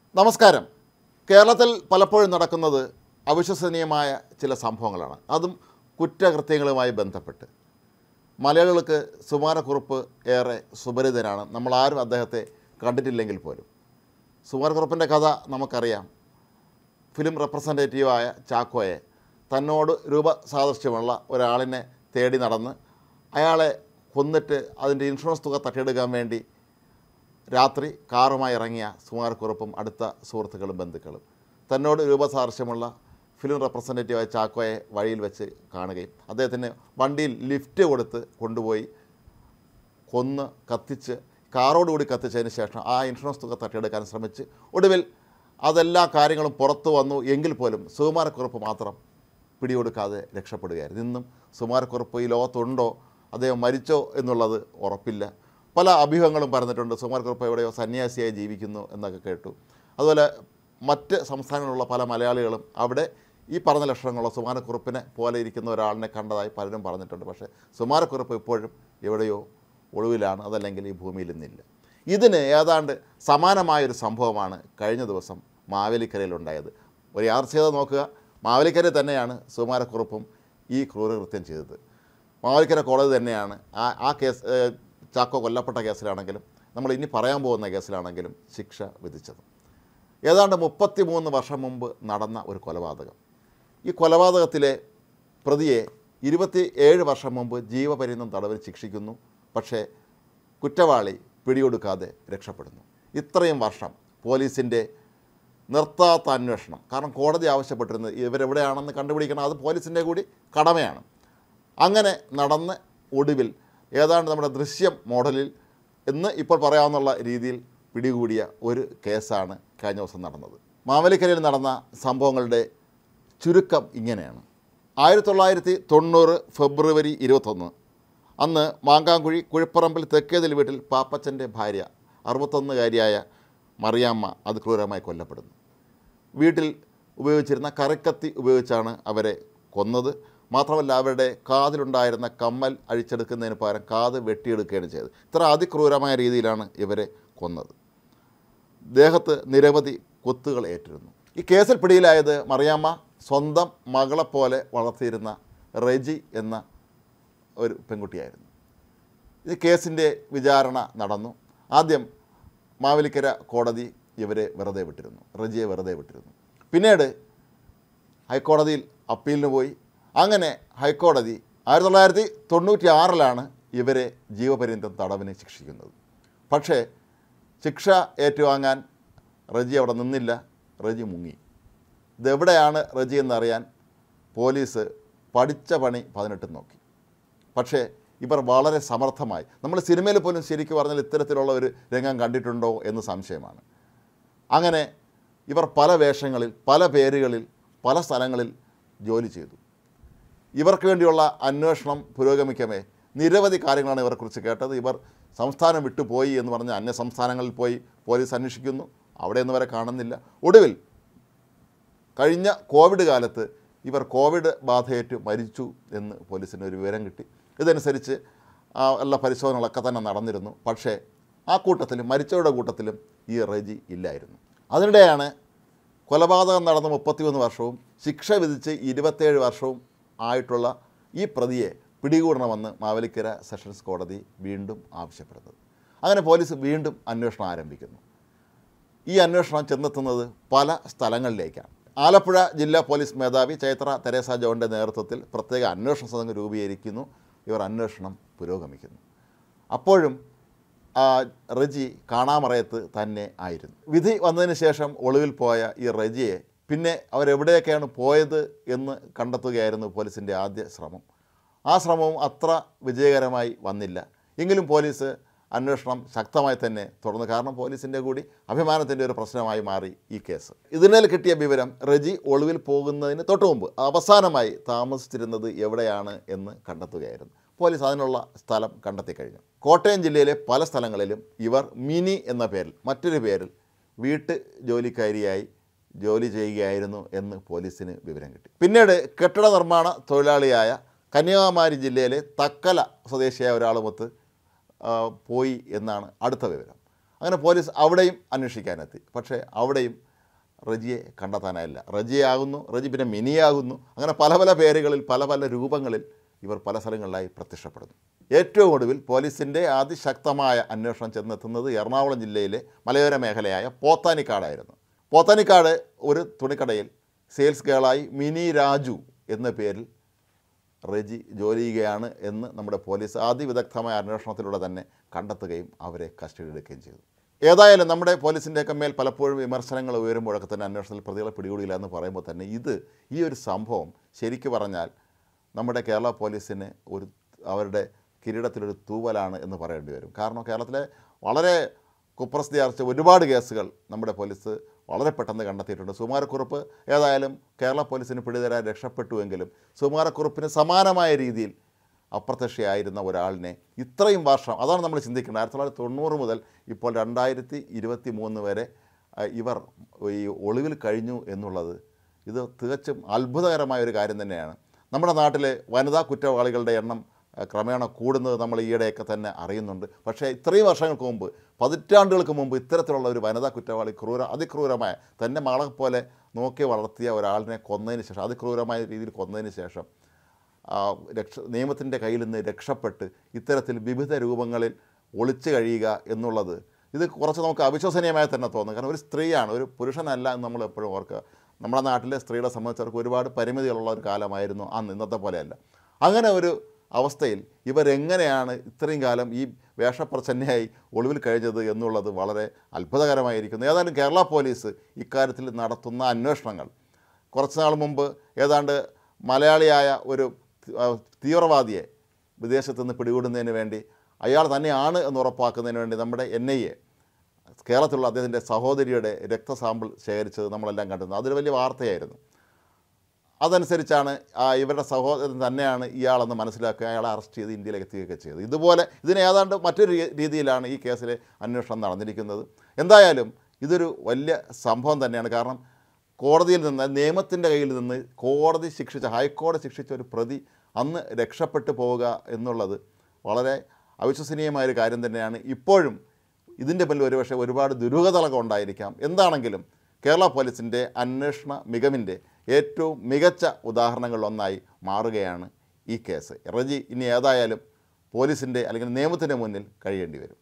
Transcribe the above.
നമസ്കാരം കേരളത്തിൽ പലപ്പോഴും നടക്കുന്നത് അവിശ്വസനീയമായ ചില സംഭവങ്ങളാണ് അതും കുറ്റകൃത്യങ്ങളുമായി ബന്ധപ്പെട്ട് മലയാളികൾക്ക് സുമാരക്കുറുപ്പ് ഏറെ സുപരിതനാണ് നമ്മളാരും അദ്ദേഹത്തെ കണ്ടിട്ടില്ലെങ്കിൽ പോലും സുമാരക്കുറുപ്പിൻ്റെ കഥ നമുക്കറിയാം ഫിലിം റെപ്രസെൻറ്റേറ്റീവായ ചാക്കോയെ തന്നോട് രൂപസാദൃശ്യമുള്ള ഒരാളിനെ തേടി നടന്ന് അയാളെ കൊന്നിട്ട് അതിൻ്റെ ഇൻഷുറൻസ് തുക തട്ടിയെടുക്കാൻ വേണ്ടി രാത്രി കാറുമായി ഇറങ്ങിയ സുമാരക്കുറുപ്പും അടുത്ത സുഹൃത്തുക്കളും ബന്ധുക്കളും തന്നോട് രൂപസാദൃശ്യമുള്ള ഫിലിം റെപ്രസെൻറ്റേറ്റീവായ ചാക്കോയെ വഴിയിൽ വെച്ച് കാണുകയും അദ്ദേഹത്തിന് വണ്ടിയിൽ ലിഫ്റ്റ് കൊടുത്ത് കൊണ്ടുപോയി കൊന്ന് കത്തിച്ച് കാറോടുകൂടി കത്തിച്ചതിന് ശേഷം ആ ഇൻഷുറൻസ് തുക തട്ടിയെടുക്കാൻ ശ്രമിച്ച് ഒടുവിൽ അതെല്ലാ കാര്യങ്ങളും പുറത്തു വന്നു എങ്കിൽ പോലും സുകുമാരക്കുറുപ്പ് മാത്രം പിടികൊടുക്കാതെ രക്ഷപ്പെടുകയായിരുന്നു ഇന്നും സുകുമാരക്കുറുപ്പ് ഈ ലോകത്തുണ്ടോ അദ്ദേഹം മരിച്ചോ എന്നുള്ളത് ഉറപ്പില്ല പല അഭ്യൂഹങ്ങളും പറഞ്ഞിട്ടുണ്ട് സുകുമാരക്കുറുപ്പ് എവിടെയോ സന്യാസിയായി ജീവിക്കുന്നു എന്നൊക്കെ കേട്ടു അതുപോലെ മറ്റ് സംസ്ഥാനങ്ങളിലുള്ള പല മലയാളികളും അവിടെ ഈ പറഞ്ഞ ലക്ഷണങ്ങളുള്ള സുമാരക്കുറുപ്പിനെ പോലെ ഇരിക്കുന്ന ഒരാളിനെ കണ്ടതായി പലരും പറഞ്ഞിട്ടുണ്ട് പക്ഷേ സുമാരക്കുറുപ്പ് ഇപ്പോഴും എവിടെയോ ഒളിവിലാണ് അതല്ലെങ്കിൽ ഈ ഭൂമിയിൽ ഇന്നില്ല ഇതിന് ഏതാണ്ട് സമാനമായൊരു സംഭവമാണ് കഴിഞ്ഞ ദിവസം മാവേലിക്കരയിലുണ്ടായത് ഒരു യാദർച്ഛ്യത നോക്കുക മാവേലിക്കര തന്നെയാണ് സുമാരക്കുറുപ്പും ഈ ക്രൂരകൃത്യം ചെയ്തത് മാവേലിക്കര കോടതി തന്നെയാണ് ആ ആ കേസ് ഏഹ്, ചാക്കോ കൊല്ലപ്പെട്ട കേസിലാണെങ്കിലും നമ്മൾ ഇനി പറയാൻ പോകുന്ന കേസിലാണെങ്കിലും ശിക്ഷ വിധിച്ചത് ഏതാണ്ട് മുപ്പത്തി മൂന്ന് വർഷം മുമ്പ് നടന്ന ഒരു കൊലപാതകം ഈ കൊലപാതകത്തിലെ പ്രതിയെ ഇരുപത്തി ഏഴ് വർഷം മുമ്പ് ജീവപര്യന്തം തടവിൽ ശിക്ഷിക്കുന്നു പക്ഷേ കുറ്റവാളി പിടികൊടുക്കാതെ രക്ഷപ്പെടുന്നു ഇത്രയും വർഷം പോലീസിൻ്റെ നിർത്താത്ത അന്വേഷണം കാരണം കോടതി ആവശ്യപ്പെട്ടിരുന്നത് ഇവരെവിടെയാണെന്ന് കണ്ടുപിടിക്കണം അത് പോലീസിൻ്റെ കൂടി കടമയാണ് അങ്ങനെ നടന്ന് ഒടുവിൽ ഏതാണ്ട് നമ്മുടെ ദൃശ്യം മോഡലിൽ എന്ന് ഇപ്പോൾ പറയാവുന്ന രീതിയിൽ പിടികൂടിയ ഒരു കേസാണ് കഴിഞ്ഞ ദിവസം നടന്നത് മാവേലിക്കരയിൽ നടന്ന സംഭവങ്ങളുടെ ചുരുക്കം ഇങ്ങനെയാണ് ആയിരത്തി തൊള്ളായിരത്തി തൊണ്ണൂറ് ഫെബ്രുവരി ഇരുപത്തൊന്ന് അന്ന് മാങ്കാങ്കുഴി കുഴിപ്പറമ്പിൽ തെക്കേതിൽ വീട്ടിൽ പാപ്പച്ചൻ്റെ ഭാര്യ അറുപത്തൊന്നുകാരിയായ മറിയാമ്മ അതിക്രൂരമായി കൊല്ലപ്പെടുന്നു വീട്ടിൽ ഉപയോഗിച്ചിരുന്ന കറിക്കത്തി ഉപയോഗിച്ചാണ് അവരെ കൊന്നത് മാത്രമല്ല അവരുടെ കാതിലുണ്ടായിരുന്ന കമ്മൽ അഴിച്ചെടുക്കുന്നതിന് പകരം കാത് വെട്ടിയെടുക്കുകയാണ് ചെയ്തത് ഇത്ര അതിക്രൂരമായ രീതിയിലാണ് ഇവരെ കൊന്നത് ദേഹത്ത് നിരവധി കൊത്തുകൾ ഏറ്റിരുന്നു ഈ കേസിൽ പിടിയിലായത് മറിയാമ്മ സ്വന്തം മകളെപ്പോലെ വളർത്തിയിരുന്ന റെജി എന്ന ഒരു പെൺകുട്ടിയായിരുന്നു ഈ കേസിൻ്റെ വിചാരണ നടന്നു ആദ്യം മാവേലിക്കര കോടതി ഇവരെ വെറുതെ വിട്ടിരുന്നു റജിയെ വെറുതെ വിട്ടിരുന്നു പിന്നീട് ഹൈക്കോടതിയിൽ അപ്പീലിന് പോയി അങ്ങനെ ഹൈക്കോടതി ആയിരത്തി തൊള്ളായിരത്തി തൊണ്ണൂറ്റി ആറിലാണ് ഇവരെ ജീവപര്യന്തം തടവിന് ശിക്ഷിക്കുന്നത് പക്ഷേ ശിക്ഷ ഏറ്റുവാങ്ങാൻ റജി അവിടെ നിന്നില്ല റജി മുങ്ങി ഇതെവിടെയാണ് റജി എന്നറിയാൻ പോലീസ് പഠിച്ച പണി പതിനെട്ടും നോക്കി പക്ഷേ ഇവർ വളരെ സമർത്ഥമായി നമ്മൾ സിനിമയിൽ പോലും ശരിക്കും പറഞ്ഞാൽ ഇത്തരത്തിലുള്ള ഒരു രംഗം കണ്ടിട്ടുണ്ടോ എന്ന് സംശയമാണ് അങ്ങനെ ഇവർ പല വേഷങ്ങളിൽ പല പേരുകളിൽ പല സ്ഥലങ്ങളിൽ ജോലി ചെയ്തു ഇവർക്ക് വേണ്ടിയുള്ള അന്വേഷണം പുരോഗമിക്കമേ നിരവധി കാര്യങ്ങളാണ് ഇവരെക്കുറിച്ച് കേട്ടത് ഇവർ സംസ്ഥാനം വിട്ടുപോയി എന്ന് പറഞ്ഞ് അന്യ സംസ്ഥാനങ്ങളിൽ പോയി പോലീസ് അന്വേഷിക്കുന്നു അവിടെയൊന്നും വരെ കാണുന്നില്ല ഒടുവിൽ കഴിഞ്ഞ കോവിഡ് കാലത്ത് ഇവർ കോവിഡ് ബാധയേറ്റ് മരിച്ചു എന്ന് പോലീസിന് ഒരു വിവരം കിട്ടി ഇതനുസരിച്ച് ആ എല്ലാ പരിശോധനകളൊക്കെ തന്നെ നടന്നിരുന്നു പക്ഷേ ആ കൂട്ടത്തിലും മരിച്ചവരുടെ കൂട്ടത്തിലും ഈ റെജി ഇല്ലായിരുന്നു അതിനിടെയാണ് കൊലപാതകം നടന്ന മുപ്പത്തിമൂന്ന് വർഷവും ശിക്ഷ വിധിച്ച് ഇരുപത്തേഴ് വർഷവും ആയിട്ടുള്ള ഈ പ്രതിയെ പിടികൂടണമെന്ന് മാവേലിക്കര സെഷൻസ് കോടതി വീണ്ടും ആവശ്യപ്പെടുന്നത് അങ്ങനെ പോലീസ് വീണ്ടും അന്വേഷണം ആരംഭിക്കുന്നു ഈ അന്വേഷണം ചെന്നെത്തുന്നത് പല സ്ഥലങ്ങളിലേക്കാണ് ആലപ്പുഴ ജില്ലാ പോലീസ് മേധാവി ചൈത്ര തെരേസ ജോണിൻ്റെ നേതൃത്വത്തിൽ പ്രത്യേക അന്വേഷണ സംഘം രൂപീകരിക്കുന്നു ഇവർ അന്വേഷണം പുരോഗമിക്കുന്നു അപ്പോഴും ആ, റജി കാണാമറയത്ത് തന്നെ ആയിരുന്നു വിധി വന്നതിന് ശേഷം ഒളിവിൽ പോയ ഈ റജിയെ പിന്നെ അവരെവിടെയൊക്കെയാണ് പോയത് എന്ന് കണ്ടെത്തുകയായിരുന്നു പോലീസിൻ്റെ ആദ്യ ശ്രമം ആ ശ്രമവും അത്ര വിജയകരമായി വന്നില്ല എങ്കിലും പോലീസ് അന്വേഷണം ശക്തമായി തന്നെ തുടർന്നു കാരണം പോലീസിൻ്റെ കൂടി അഭിമാനത്തിൻ്റെ ഒരു പ്രശ്നമായി മാറി ഈ കേസ് ഇതിനിൽ കിട്ടിയ വിവരം റജി ഒളിവിൽ പോകുന്നതിന് തൊട്ടു മുമ്പ് അവസാനമായി താമസിച്ചിരുന്നത് എവിടെയാണ് എന്ന് കണ്ടെത്തുകയായിരുന്നു പോലീസ് അതിനുള്ള സ്ഥലം കണ്ടെത്തി കഴിഞ്ഞു കോട്ടയം ജില്ലയിലെ പല സ്ഥലങ്ങളിലും ഇവർ മിനി എന്ന പേരിൽ മറ്റൊരു പേരിൽ വീട്ട് ജോലിക്കാരിയായി ജോലി ചെയ്യുകയായിരുന്നു എന്ന് പോലീസിന് വിവരം കിട്ടി പിന്നീട് കെട്ടിട നിർമ്മാണ തൊഴിലാളിയായ കന്യാകുമാരി ജില്ലയിലെ തക്കല സ്വദേശിയായ ഒരാളുമൊത്ത് ആ, പോയി എന്നാണ് അടുത്ത വിവരം അങ്ങനെ പോലീസ് അവിടെയും അന്വേഷിക്കാനെത്തി പക്ഷേ അവിടെയും റജിയെ കണ്ടെത്താനായില്ല റജിയാകുന്നു റജി പിന്നെ മിനിയാകുന്നു അങ്ങനെ പല പല പേരുകളിൽ പല പല രൂപങ്ങളിൽ ഇവർ പല സ്ഥലങ്ങളിലായി പ്രത്യക്ഷപ്പെടുന്നു ഏറ്റവും ഒടുവിൽ പോലീസിൻ്റെ അതിശക്തമായ അന്വേഷണം ചെന്നെത്തുന്നത് എറണാകുളം ജില്ലയിലെ മലയോര മേഖലയായ പോത്താനിക്കാടായിരുന്നു പോത്താനിക്കാട് ഒരു തുണിക്കടയിൽ സെയിൽസ് ഗേളായി മിനി രാജു എന്ന പേരിൽ റെജി ജോലി ചെയ്യുകയാണ് എന്ന് നമ്മുടെ പോലീസ് അതിവിദഗ്ധമായ അന്വേഷണത്തിലൂടെ തന്നെ കണ്ടെത്തുകയും അവരെ കസ്റ്റഡിയിലെടുക്കുകയും ചെയ്തു ഏതായാലും നമ്മുടെ പോലീസിൻ്റെയൊക്കെ മേൽ പലപ്പോഴും വിമർശനങ്ങൾ ഉയരുമ്പോഴൊക്കെ തന്നെ അന്വേഷണത്തിൽ പ്രതികളെ പിടികൂടിയില്ല എന്ന് പറയുമ്പോൾ തന്നെ ഇത് ഈ ഒരു സംഭവം ശരിക്കു പറഞ്ഞാൽ നമ്മുടെ കേരള പോലീസിന് ഒരു അവരുടെ കിരീടത്തിലൊരു തൂവലാണ് എന്ന് പറയേണ്ടി വരും കാരണം കേരളത്തിലെ വളരെ കുപ്രസിദ്ധി ആർച്ച ഒരുപാട് കേസുകൾ നമ്മുടെ പോലീസ് വളരെ പെട്ടെന്ന് കണ്ടെത്തിയിട്ടുണ്ട് സുമാരക്കുറുപ്പ് ഏതായാലും കേരള പോലീസിന് പിടിതരാൻ രക്ഷപ്പെട്ടുവെങ്കിലും സുമാരക്കുറുപ്പിന് സമാനമായ രീതിയിൽ അപ്രത്യക്ഷയായിരുന്ന ഒരാളിനെ ഇത്രയും വർഷം അതാണ് നമ്മൾ ചിന്തിക്കേണ്ടത് ആയിരത്തി തൊള്ളായിരത്തി തൊണ്ണൂറ് മുതൽ ഇപ്പോൾ രണ്ടായിരത്തി ഇരുപത്തി മൂന്ന് വരെ ആ, ഇവർ ഈ ഒളിവിൽ കഴിഞ്ഞു എന്നുള്ളത് ഇത് തികച്ചും അത്ഭുതകരമായ ഒരു കാര്യം തന്നെയാണ് നമ്മുടെ നാട്ടിലെ വനിതാ കുറ്റവാളികളുടെ എണ്ണം ആ, ക്രമേണ കൂടുന്നത് നമ്മൾ ഈയിടെയൊക്കെ തന്നെ അറിയുന്നുണ്ട് പക്ഷേ ഇത്രയും വർഷങ്ങൾക്ക് മുമ്പ് പതിറ്റാണ്ടുകൾക്ക് മുമ്പ് ഇത്തരത്തിലുള്ള ഒരു വനിതാ കുറ്റവാളി ക്രൂര അതിക്രൂരമായ തൻ്റെ മകളെ പോലെ നോക്കി വളർത്തിയ ഒരാളിനെ കൊന്നതിന് ശേഷം അതിക്രൂരമായ രീതിയിൽ കൊന്നതിന് ശേഷം ആ, രക്ഷ നിയമത്തിൻ്റെ കയ്യിൽ നിന്ന് രക്ഷപ്പെട്ട് ഇത്തരത്തിൽ വിവിധ രൂപങ്ങളിൽ ഒളിച്ചു കഴിയുക എന്നുള്ളത് ഇത് കുറച്ച് നമുക്ക് അവിശ്വസനീയമായി തന്നെ തോന്നും കാരണം ഒരു സ്ത്രീയാണ് ഒരു പുരുഷനല്ല എന്ന് നമ്മൾ എപ്പോഴും ഓർക്കുക നമ്മുടെ നാട്ടിലെ സ്ത്രീകളെ സംബന്ധിച്ചവർക്ക് ഒരുപാട് പരിമിതികളുള്ള ഒരു കാലമായിരുന്നു അന്ന് ഇന്നത്തെ പോലെയല്ല അങ്ങനെ ഒരു അവസ്ഥയിൽ ഇവരെങ്ങനെയാണ് ഇത്രയും കാലം ഈ വേഷപ്രച്ഛന്നയായി ഒളിവിൽ കഴിഞ്ഞത് എന്നുള്ളത് വളരെ അത്ഭുതകരമായിരിക്കുന്നു ഏതായാലും കേരള പോലീസ് ഇക്കാര്യത്തിൽ നടത്തുന്ന അന്വേഷണങ്ങൾ കുറച്ച് നാൾ മുമ്പ് ഏതാണ്ട് മലയാളിയായ ഒരു ആ, തീവ്രവാദിയെ വിദേശത്ത് നിന്ന് പിടികൂടുന്നതിന് വേണ്ടി അയാൾ തന്നെയാണ് എന്ന് ഉറപ്പാക്കുന്നതിന് വേണ്ടി നമ്മുടെ എൻ ഐ എ കേരളത്തിലുള്ള അദ്ദേഹത്തിൻ്റെ സഹോദരിയുടെ രക്തസാമ്പിൾ ശേഖരിച്ചത് നമ്മളെല്ലാം കണ്ടിരുന്നു അതൊരു വലിയ വാർത്തയായിരുന്നു അതനുസരിച്ചാണ് ആ ഇവരുടെ സഹോദരൻ തന്നെയാണ് ഇയാളെന്ന് മനസ്സിലാക്കുക അയാളെ അറസ്റ്റ് ചെയ്ത് ഇന്ത്യയിലേക്ക് എത്തുകയൊക്കെ ചെയ്തത് ഇതുപോലെ ഇതിന് ഏതാണ്ട് മറ്റൊരു രീ- രീതിയിലാണ് ഈ കേസിലെ അന്വേഷണം നടന്നിരിക്കുന്നത് എന്തായാലും ഇതൊരു വലിയ സംഭവം തന്നെയാണ് കാരണം കോടതിയിൽ നിന്ന് നിയമത്തിൻ്റെ കയ്യിൽ നിന്ന് കോടതി ശിക്ഷിച്ച ഹൈക്കോടതി ശിക്ഷിച്ച ഒരു പ്രതി അന്ന് രക്ഷപ്പെട്ടു പോവുക എന്നുള്ളത് വളരെ അവിശ്വസനീയമായ ഒരു കാര്യം തന്നെയാണ് ഇപ്പോഴും ഇതിൻ്റെ പിന്നിൽ ഒരുപക്ഷെ ഒരുപാട് ദുരൂഹതകളൊക്കെ ഉണ്ടായിരിക്കാം എന്താണെങ്കിലും കേരള പോലീസിൻ്റെ അന്വേഷണ മികവിൻ്റെ ഏറ്റവും മികച്ച ഉദാഹരണങ്ങളിലൊന്നായി മാറുകയാണ് ഈ കേസ് റജി ഇനി ഏതായാലും പോലീസിൻ്റെ അല്ലെങ്കിൽ നിയമത്തിൻ്റെ മുന്നിൽ കഴിയേണ്ടി വരും